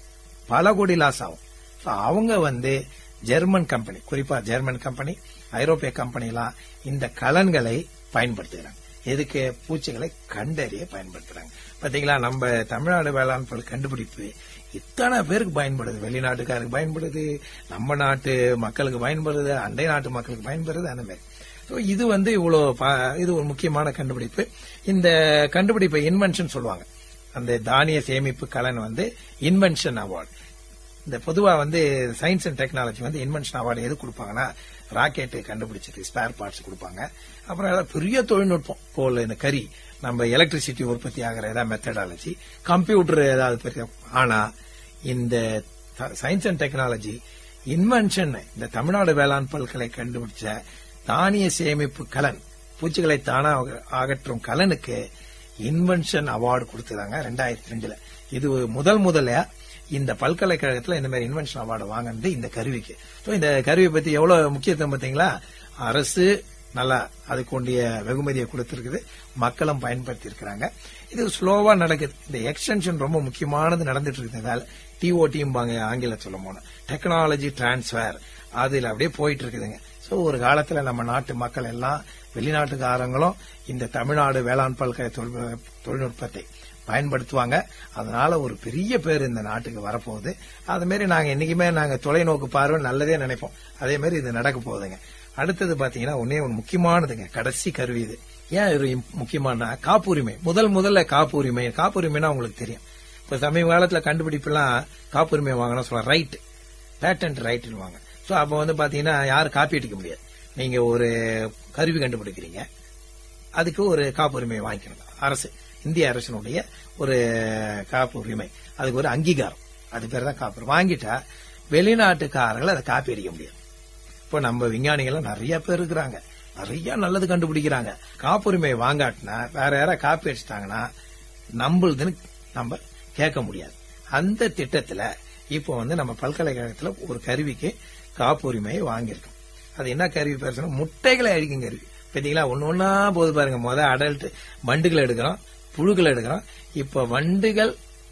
பல கோடி லாஸ் ஆகும் So, அவங்க வந்து ஜெர்மன் கம்பெனி குறிப்பா ஜெர்மன் கம்பெனி ஐரோப்பிய கம்பெனி எல்லாம் இந்த கலன்களை பயன்படுத்துகிறாங்க எதுக்கு பூச்சிகளை கண்டறிய பயன்படுத்துறாங்க பாத்தீங்களா நம்ம தமிழ்நாடு வேளாண் பொருள் கண்டுபிடிப்பு இத்தனை பேருக்கு பயன்படுது வெளிநாட்டுக்காருக்கு பயன்படுது நம்ம நாட்டு மக்களுக்கு பயன்படுது அண்டை நாட்டு மக்களுக்கு பயன்படுது அந்த மாதிரி So, இது வந்து இவ்வளவு ப- இது ஒரு முக்கியமான கண்டுபிடிப்பு இந்த கண்டுபிடிப்பை இன்வென்ஷன் சொல்லுவாங்க அந்த தானிய சேமிப்பு கலன் வந்து இன்வென்ஷன் அவார்டு இந்த பொதுவா வந்து சயின்ஸ் அண்ட் டெக்னாலஜி வந்து இன்வென்ஷன் அவார்டு எது கொடுப்பாங்கன்னா ராக்கெட் கண்டுபிடிச்சது ஸ்பேர் பார்ட்ஸ் கொடுப்பாங்க அப்புறம் ஏதாவது பெரிய தொழில்நுட்பம் போல இந்த கறி நம்ம எலக்ட்ரிசிட்டி உற்பத்தி ஆகிற ஏதாவது மெத்தடாலஜி கம்ப்யூட்டர் ஏதாவது பெரிய ஆனா இந்த சயின்ஸ் அண்ட் டெக்னாலஜி இன்வென்ஷன் இந்த தமிழ்நாடு வேளாண் பல்கலை கண்டுபிடிச்ச தானிய சேமிப்பு கலன் பூச்சிகளை தானா அகற்றும் கலனுக்கு இன்வென்ஷன் அவார்டு கொடுத்துருக்காங்க ரெண்டாயிரத்தி ரெண்டுல இது ஒரு முதல் முதல்ல இந்த பல்கலைக்கழகத்துல இந்த மாதிரி இன்வென்ஷன் அவார்டு வாங்கினது இந்த கருவிக்கு ஸோ இந்த கருவியை பத்தி எவ்வளவு முக்கியத்துவம் பார்த்தீங்களா அரசு நல்லா அதுக்குண்டிய வெகுமதியை கொடுத்திருக்குது மக்களும் பயன்படுத்தி இருக்கிறாங்க இது ஸ்லோவா நடக்குது இந்த எக்ஸ்டென்ஷன் ரொம்ப முக்கியமானது நடந்துட்டு இருக்கிறதால டிஓடிம்பாங்க ஆங்கில சொல்ல போனோம் டெக்னாலஜி டிரான்ஸ்ஃபர் அதுல அப்படியே போயிட்டு இருக்குதுங்க ஸோ ஒரு காலத்துல நம்ம நாட்டு மக்கள் எல்லாம் வெளிநாட்டுக்காரங்களும் இந்த தமிழ்நாடு வேளாண் பல்கலை தொழில் தொழில்நுட்பத்தை பயன்படுத்துவாங்க அதனால ஒரு பெரிய பேர் இந்த நாட்டுக்கு வரப்போகுது அது மாதிரி நாங்க என்னைக்குமே நாங்க தொலைநோக்கு பார்வை நல்லதே நினைப்போம் அதே மாதிரி இது நடக்க போகுதுங்க அடுத்தது பாத்தீங்கன்னா ஒன்னே ஒரு முக்கியமானதுங்க கடைசி கருவி இது ஏன் இது முக்கியமான காப்புரிமை முதல் முதல்ல காப்புரிமை காப்புரிமைனா உங்களுக்கு தெரியும் இப்ப சமீப காலத்துல கண்டுபிடிப்புலாம் காப்புரிமை வாங்கணும் சொல்ல ரைட் பேட்டன்ட் ரைட்னுவாங்க ஸோ அப்போ வந்து பாத்தீங்கன்னா யாரும் காப்பி அடிக்க முடியாது நீங்க ஒரு கருவி கண்டுபிடிக்கிறீங்க அதுக்கு ஒரு காப்புரிமை வாங்கிக்கணும் அரசு இந்திய அரசினுடைய ஒரு காப்புரிமை அதுக்கு ஒரு அங்கீகாரம் அது பேர் தான் காப்புரிமை வாங்கிட்டா வெளிநாட்டுக்காரர்கள் அதை காப்பி அடிக்க முடியாது இப்போ நம்ம விஞ்ஞானிகள் நிறைய பேர் இருக்கிறாங்க நிறைய நல்லது கண்டுபிடிக்கிறாங்க காப்புரிமை வாங்காட்டினா வேற யாரா காப்பி அடிச்சிட்டாங்கன்னா நம்மளுதுன்னு நம்ம கேட்க முடியாது அந்த திட்டத்துல இப்போ வந்து நம்ம பல்கலைக்கழகத்துல ஒரு கருவிக்கு காப்புரிமையை வாங்கியிருக்கோம் அது என்ன கருவி பேர் சொன்னா முட்டைகளை அழிக்கும் கருவி பாத்தீங்களா ஒன்னு ஒன்னா போது பாருங்க முத அடல்ட் வண்டுகளை எடுக்கிறோம் புழுக்களை எடுக்கிறோம் இப்ப வண்டுகள்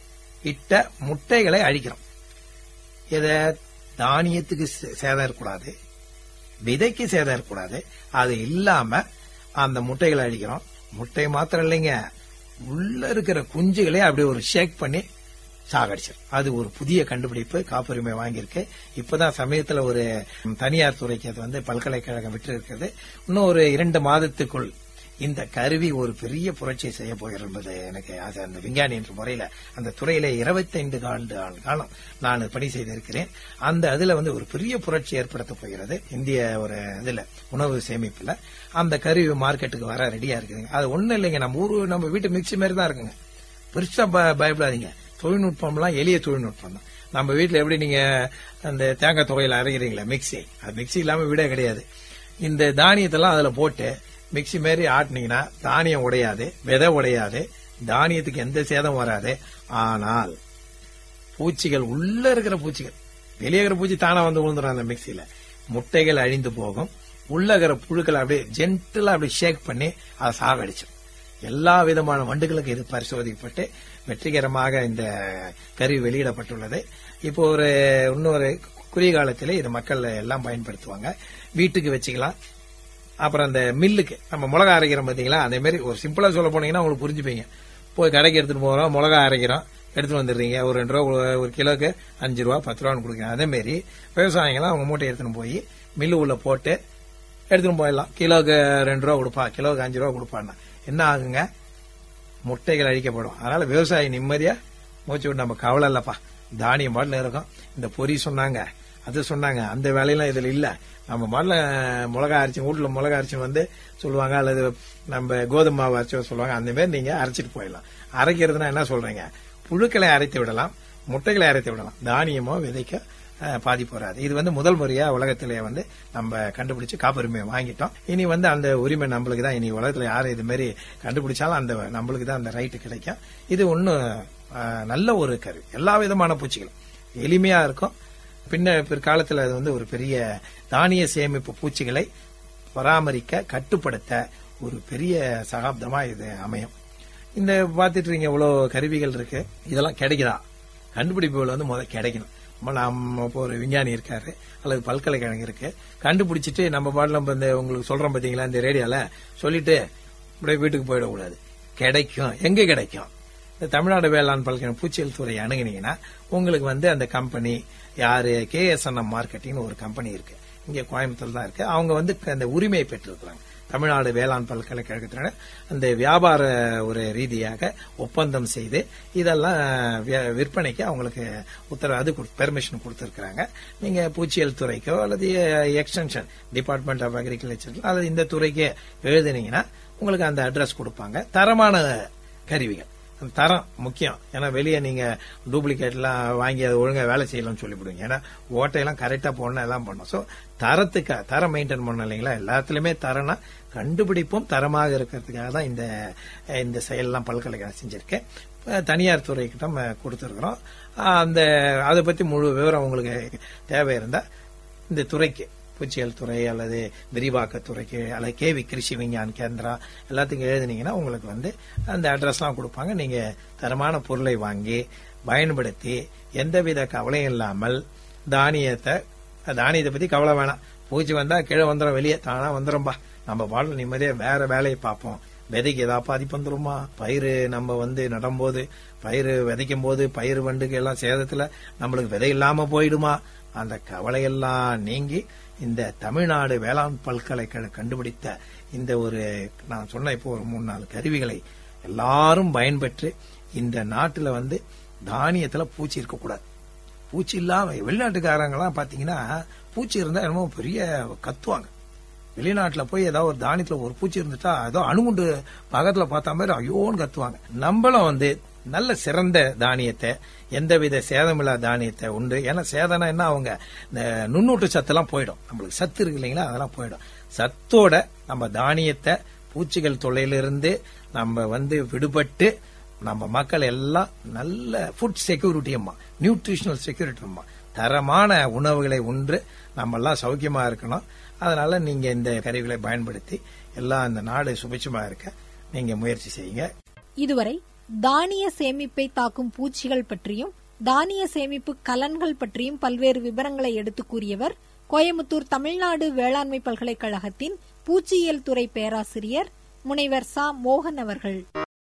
இட்ட முட்டைகளை அழிக்கிறோம் இத தானியத்துக்கு சே- சேதம் இருக்கக்கூடாது விதைக்கு சேதம் இருக்கக்கூடாது அது இல்லாம அந்த முட்டைகளை அழிக்கிறோம் முட்டை மாத்திரம் இல்லைங்க உள்ள இருக்கிற குஞ்சுகளே அப்படியே ஒரு ஷேக் பண்ணி சாகடிச்சிடும் அது ஒரு புதிய கண்டுபிடிப்பு காப்புரிமை வாங்கியிருக்கு இப்பதான் சமயத்துல ஒரு தனியார் துறைக்கு அது வந்து பல்கலைக்கழகம் விட்டு இருக்குது இன்னும் ஒரு இரண்டு மாதத்துக்குள் இந்த கருவி ஒரு பெரிய புரட்சியை செய்ய போகிறது என்பது எனக்கு ஆசை அந்த விஞ்ஞானி என்ற முறையில அந்த துறையில இருபத்தைந்து ஆண்டு ஆண்டு காலம் நான் பணி செய்திருக்கிறேன் அந்த அதுல வந்து ஒரு பெரிய புரட்சி ஏற்படுத்த போகிறது இந்திய ஒரு இதுல உணவு சேமிப்புல அந்த கருவி மார்க்கெட்டுக்கு வர ரெடியா இருக்குதுங்க அது ஒண்ணும் இல்லைங்க நம்ம ஊரு நம்ம வீட்டு மிக்சி மாதிரி தான் இருக்குங்க பெருசா ப- பயப்படாதீங்க தொழில்நுட்பம்லாம் எளிய தொழில்நுட்பம் தான் நம்ம வீட்டுல எப்படி நீங்க அந்த தேங்காய் துறையில அரைக்கிறீங்களா மிக்சி அது மிக்சி இல்லாம வீடே கிடையாது இந்த தானியத்தெல்லாம் அதுல போட்டு மிக்சி மாதிரி ஆட்டினீங்கன்னா தானியம் உடையாது விதை உடையாது தானியத்துக்கு எந்த சேதம் வராது ஆனால் பூச்சிகள் உள்ள இருக்கிற பூச்சிகள் வெளியே இருக்கிற பூச்சி தானா வந்து விழுந்துடும் அந்த மிக்சியில முட்டைகள் அழிந்து போகும் உள்ள இருக்கிற புழுக்களை அப்படியே ஜென்டலா அப்படியே ஷேக் பண்ணி அதை சாகடிச்சிடும் எல்லா விதமான வண்டுகளுக்கு இது பரிசோதிக்கப்பட்டு வெற்றிகரமாக இந்த கருவி வெளியிடப்பட்டுள்ளது இப்போ ஒரு இன்னொரு குறுகிய காலத்திலே இது மக்கள் எல்லாம் பயன்படுத்துவாங்க வீட்டுக்கு வச்சுக்கலாம் அப்புறம் அந்த மில்லுக்கு நம்ம மிளகா அரைக்கிறோம் பாத்தீங்களா அதே மாதிரி ஒரு சிம்பிளா சொல்ல போனீங்கன்னா உங்களுக்கு புரிஞ்சுப்பீங்க போய் கடைக்கு எடுத்துட்டு போறோம் மிளகா அரைக்கிறோம் எடுத்துட்டு வந்துடுறீங்க ஒரு ரெண்டு ரூபா ஒரு- ஒரு கிலோக்கு அஞ்சு ரூபா பத்து ரூபான்னு கொடுக்குறேன் அதே மாதிரி விவசாயிங்களாம் அவங்க மூட்டை எடுத்துன்னு போய் மில்லு உள்ள போட்டு எடுத்துட்டு போயிடலாம் கிலோக்கு ரெண்டு ரூபா கொடுப்பா கிலோக்கு அஞ்சு ரூபா கொடுப்பான்னா என்ன ஆகுங்க முட்டைகள் அழிக்கப்படும் அதனால விவசாயி நிம்மதியா மூச்சு விட்டு நம்ம கவலை இல்லப்பா தானியம் பாட்டில் இருக்கும் இந்த பொரி சொன்னாங்க அது சொன்னாங்க அந்த வேலையெல்லாம் இதுல இல்ல நம்ம மாடல மிளகா அரைச்சி வீட்டுல மிளகா அரைச்சி வந்து சொல்லுவாங்க அல்லது நம்ம கோதுமை மாவு அரைச்சி சொல்லுவாங்க அந்த மாதிரி நீங்க அரைச்சிட்டு போயிடலாம் அரைக்கிறதுனா என்ன சொல்றீங்க புழுக்களை அரைத்து விடலாம் முட்டைகளை அரைத்து விடலாம் தானியமோ விதைக்க அஹ், பாதிப்பு வராது இது வந்து முதல் முறையா உலகத்திலே வந்து நம்ம கண்டுபிடிச்சு காப்புரிமை வாங்கிட்டோம் இனி வந்து அந்த உரிமை நம்மளுக்கு தான் இனி உலகத்துல யார் இது மாதிரி கண்டுபிடிச்சாலும் அந்த நம்மளுக்கு தான் அந்த ரைட்டு கிடைக்கும் இது ஒன்னும் நல்ல ஒரு கருவி எல்லா விதமான பூச்சிகளும் எளிமையா இருக்கும் பின்ன பிற்காலத்தில் அது வந்து ஒரு பெரிய தானிய சேமிப்பு பூச்சிகளை பராமரிக்க கட்டுப்படுத்த ஒரு பெரிய சகாப்தமா இது அமையும் இந்த பார்த்துட்டு இருக்கீங்க இவ்வளவு கருவிகள் இருக்கு இதெல்லாம் கிடைக்குதா கண்டுபிடிப்புகள் வந்து முதல்ல கிடைக்கணும் நம்ம நம்ம இப்போ ஒரு விஞ்ஞானி இருக்காரு அல்லது பல்கலைக்கழகம் இருக்கு கண்டுபிடிச்சிட்டு நம்ம பாடல நம்ம இந்த உங்களுக்கு சொல்றோம் பாத்தீங்களா இந்த ரேடியோல சொல்லிட்டு அப்படியே வீட்டுக்கு போயிடக்கூடாது கிடைக்கும் எங்க கிடைக்கும் இந்த தமிழ்நாடு வேளாண் பல்கலை பூச்சியல் துறை அணுகுனீங்கன்னா உங்களுக்கு வந்து அந்த கம்பெனி யாரு கேஎஸ்என்எம் மார்க்கெட்டிங்னு ஒரு கம்பெனி இருக்கு இங்க கோயம்புத்தூர் தான் இருக்கு அவங்க வந்து அந்த உரிமையை பெற்றிருக்கிறாங்க தமிழ்நாடு வேளாண் பல்கலைக்கழகத்தினர் அந்த வியாபார ஒரு ரீதியாக ஒப்பந்தம் செய்து இதெல்லாம் வி- விற்பனைக்கு அவங்களுக்கு உத்தரவு அது பெர்மிஷன் கொடுத்திருக்கிறாங்க நீங்க பூச்சியல் துறைக்கோ அல்லது எக்ஸ்டென்ஷன் டிபார்ட்மெண்ட் ஆஃப் அக்ரிகல்ச்சர் அல்லது இந்த துறைக்கு எழுதுனீங்கன்னா உங்களுக்கு அந்த அட்ரஸ் கொடுப்பாங்க தரமான கருவிகள் அந்த தரம் முக்கியம் ஏன்னா வெளியே நீங்க டூப்ளிகேட் எல்லாம் வாங்கி அதை ஒழுங்கா வேலை செய்யலாம்னு சொல்லிவிடுவீங்க ஏன்னா ஓட்டையெல்லாம் கரெக்டா போடணும் எல்லாம் பண்ணும் சோ தரத்துக்கு தரம் மெயின்டைன் பண்ணணும் இல்லைங்களா எல்லாத்துலயுமே தரம்னா கண்டுபிடிப்பும் தரமாக இருக்கிறதுக்காக தான் இந்த இந்த செயலெல்லாம் பல்கலைக்கழகம் செஞ்சிருக்கேன் அஹ் தனியார் துறைக்கிட்ட நம்ம கொடுத்துருக்குறோம் அந்த அதை பத்தி முழு விவரம் உங்களுக்கு தேவை இருந்தா இந்த துறைக்கு பூச்சியல் துறை அல்லது விரிவாக்க துறைக்கு அல்லது கேவி கிருஷி விஞ்ஞான் கேந்திரா எல்லாத்துக்கும் எழுதுனீங்கன்னா உங்களுக்கு வந்து அந்த அட்ரஸ்லாம் கொடுப்பாங்க நீங்க தரமான பொருளை வாங்கி பயன்படுத்தி எந்தவித கவலையும் இல்லாமல் தானியத்தை தானியத்தை பத்தி கவலை வேணாம் பூச்சி வந்தா கீழே வந்துடும் வெளியே தானா வந்துடும்பா நம்ம வாழ்ல நிம்மதியா வேற வேலையை பார்ப்போம் விதைக்கு ஏதாவது பாதிப்பு வந்துருமா பயிர் நம்ம வந்து நடும்போது பயிர் விதைக்கும் போது பயிர் வண்டுக்கு எல்லாம் சேதத்துல நம்மளுக்கு விதை இல்லாம போயிடுமா அந்த கவலையெல்லாம் நீங்கி இந்த தமிழ்நாடு வேளாண் பல்கலைக்கழகம் கண்டுபிடித்த இந்த ஒரு நான் சொன்ன இப்போ ஒரு மூணு நாலு கருவிகளை எல்லாரும் பயன்பெற்று இந்த நாட்டுல வந்து தானியத்துல பூச்சி இருக்கக்கூடாது பூச்சி இல்லாம வெளிநாட்டுக்காரங்கலாம் பாத்தீங்கன்னா பூச்சி இருந்தா என்னமோ பெரிய கத்துவாங்க வெளிநாட்டுல போய் ஏதாவது ஒரு தானியத்துல ஒரு பூச்சி இருந்துட்டா ஏதோ அணுகுண்டு பக்கத்துல பார்த்த மாதிரி ஐயோன்னு கத்துவாங்க நம்மளும் வந்து நல்ல சிறந்த தானியத்தை எந்தவித சேதமில்லா தானியத்தை உண்டு ஏன்னா சேதம்னா என்ன அவங்க இந்த நுண்ணூட்டு சத்தெல்லாம் போயிடும் நம்மளுக்கு சத்து இருக்கு இல்லைங்களா அதெல்லாம் போயிடும் சத்தோட நம்ம தானியத்தை பூச்சிகள் தொல்லையிலிருந்து நம்ம வந்து விடுபட்டு நம்ம மக்கள் எல்லாம் நல்ல ஃபுட் செக்யூரிட்டி அம்மா நியூட்ரிஷனல் செக்யூரிட்டி அம்மா தரமான உணவுகளை உண்டு நம்ம எல்லாம் சௌக்கியமா இருக்கணும் அதனால நீங்க இந்த கருவிகளை பயன்படுத்தி எல்லாம் இந்த நாடு சுபிட்சமா இருக்க நீங்க முயற்சி செய்யுங்க இதுவரை தானிய சேமிப்பை தாக்கும் பூச்சிகள் பற்றியும் தானிய சேமிப்பு கலன்கள் பற்றியும் பல்வேறு விவரங்களை எடுத்து கூறியவர் கோயமுத்தூர் தமிழ்நாடு வேளாண்மை பல்கலைக்கழகத்தின் பூச்சியியல் துறை பேராசிரியர் முனைவர் சா மோகன் அவர்கள்